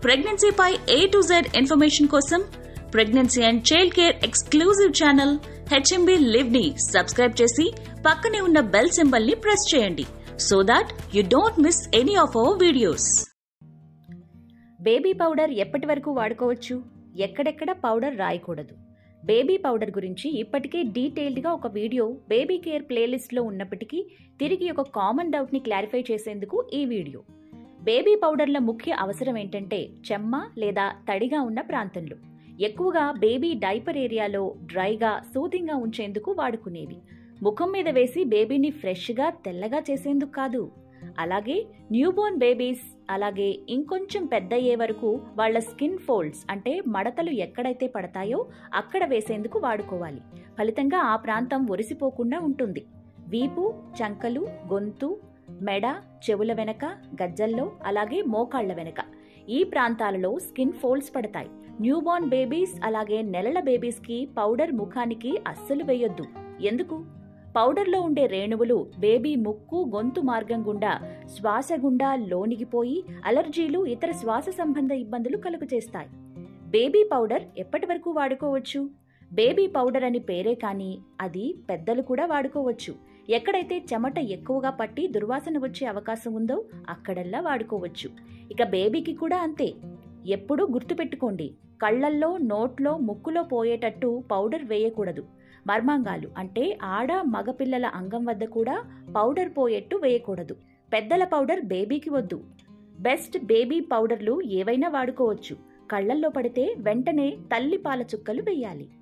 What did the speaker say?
ప్రెగ్నెన్సీపై A to Z information కోసం pregnancy and child care exclusive channel HMB live ని subscribe చేసి పక్కనే ఉన్న బెల్ సింబల్ ని ప్రెస్ చేయండి so that you don't miss any of our videos baby powder ఎప్పటి వరకు వాడుకోవచ్చు ఎక్కడెక్కడ పౌడర్ రాయకూడదు బేబీ పౌడర్ గురించి ఇప్పటికే డీటెయిల్డ్గా ఒక వీడియో బేబీ కేర్ ప్లేలిస్ట్లో ఉన్నప్పటికీ తిరిగి ఒక కామన్ డౌట్ని క్లారిఫై చేసేందుకు ఈ వీడియో బేబీ పౌడర్ల ముఖ్య అవసరం ఏంటంటే చెమ్మ లేదా తడిగా ఉన్న ప్రాంతంలో ఎక్కువగా బేబీ డైపర్ ఏరియాలో డ్రైగా సూదింగ్గా ఉంచేందుకు వాడుకునేవి ముఖం మీద వేసి బేబీని ఫ్రెష్గా తెల్లగా చేసేందుకు కాదు అలాగే న్యూబోర్న్ బేబీస్ అలాగే ఇంకొంచెం పెద్దయ్యే వరకు వాళ్ళ స్కిన్ ఫోల్డ్స్ అంటే మడతలు ఎక్కడైతే పడతాయో అక్కడ వేసేందుకు వాడుకోవాలి ఫలితంగా ఆ ప్రాంతం ఒరిసిపోకుండా ఉంటుంది వీపు చంకలు గొంతు మెడ చెవుల వెనక గజ్జల్లో అలాగే మోకాళ్ల వెనక ఈ ప్రాంతాలలో స్కిన్ ఫోల్డ్స్ పడతాయి న్యూబోర్న్ బేబీస్ అలాగే నెలల బేబీస్కి పౌడర్ ముఖానికి అస్సలు వేయొద్దు ఎందుకు పౌడర్లో ఉండే రేణువులు బేబీ ముక్కు గొంతు మార్గం గుండా శ్వాస గుండా లోనిగిపోయి అలర్జీలు ఇతర శ్వాస సంబంధ ఇబ్బందులు కలుగజేస్తాయి బేబీ పౌడర్ ఎప్పటి వరకు వాడుకోవచ్చు బేబీ పౌడర్ అని పేరే కానీ అది పెద్దలు కూడా వాడుకోవచ్చు ఎక్కడైతే చెమట ఎక్కువగా పట్టి దుర్వాసన వచ్చే అవకాశం ఉందో అక్కడల్లా వాడుకోవచ్చు ఇక బేబీకి కూడా అంతే ఎప్పుడూ గుర్తుపెట్టుకోండి కళ్ళల్లో నోట్లో ముక్కులో పోయేటట్టు పౌడర్ వేయకూడదు మర్మాంగాలు అంటే ఆడ మగపిల్లల అంగం వద్ద కూడా పౌడర్ పోయేట్టు వేయకూడదు పెద్దల పౌడర్ బేబీకి వద్దు బెస్ట్ బేబీ పౌడర్లు ఏవైనా వాడుకోవచ్చు కళ్ళల్లో పడితే వెంటనే తల్లి పాల చుక్కలు వేయాలి